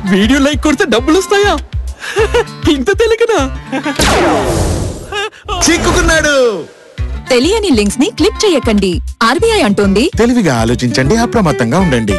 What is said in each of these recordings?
Video like కొడితే డబ్బులు వస్తాయా ఇంత తెలియకనా చిక్కుకున్నాడు తెలియని లింక్స్ ని క్లిక్ చేయకండి ఆర్బీఐ అంటోంది తెలివిగా ఆలోచించండి అప్రమత్తంగా ఉండండి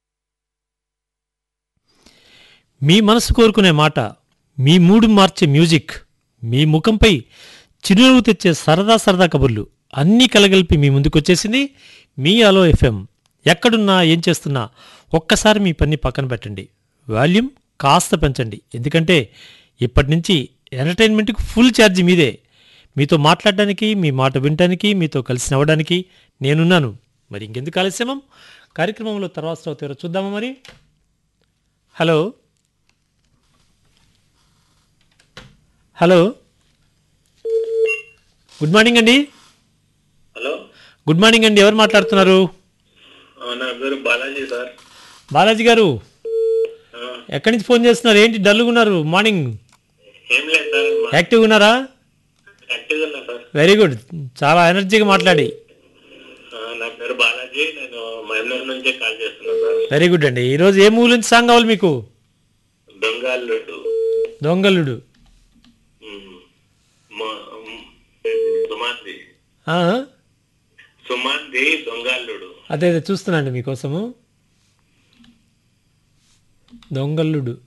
మీ మనసు కోరుకునే మాట మీ మూడు మార్చే మ్యూజిక్ మీ ముఖంపై చిరునవ్వు తెచ్చే సరదా సరదా కబుర్లు అన్నీ కలగలిపి మీ ముందుకొచ్చేసింది మీ అలో ఎఫ్ఎం ఎక్కడున్నా ఏం చేస్తున్నా ఒక్కసారి మీ పని పక్కన పెట్టండి వాల్యూమ్ కాస్త పెంచండి ఎందుకంటే ఇప్పటి నుంచి ఎంటర్టైన్మెంట్కి ఫుల్ ఛార్జ్ మీదే మీతో మాట్లాడడానికి మీ మాట వినడానికి మీతో కలిసి నవ్వడానికి నేనున్నాను మరి ఇంకెందుకు ఆలస్యమం కార్యక్రమంలో తర్వాత అవుతారో చూద్దామా మరి హలో హలో గుడ్ మార్నింగ్ అండి హలో గుడ్ మార్నింగ్ అండి ఎవరు మాట్లాడుతున్నారు ఆ, నా పేరు బాలాజీ సార్ బాలాజీ గారు ఆ, ఎక్కడి నుంచి ఫోన్ చేస్తున్నారు ఏంటి డల్గా ఉన్నారు మార్నింగ్ ఏం లేదు సార్ మా- యాక్టివ్గా ఉన్నారా యాక్టివ్గా ఉన్నా సార్ వెరీ గుడ్ చాలా ఎనర్జీగా మాట్లాడి ఆ, నా పేరు బాలాజీ నేను మహబూబ్ నుంచే కాల్ చేస్తున్నా సార్ వెరీ గుడ్ అండి ఈరోజు ఏ మూవీ నుంచి సాంగ్ కావాలి మీకు దొంగల్లుడు దొంగలుడు ఉమ్, మా- ఉమ్, సుమాంది ఆ? సుమాంది దొంగల్లుడు అదే అదే చూస్తున్నాండి మీకోసము దొంగలుడు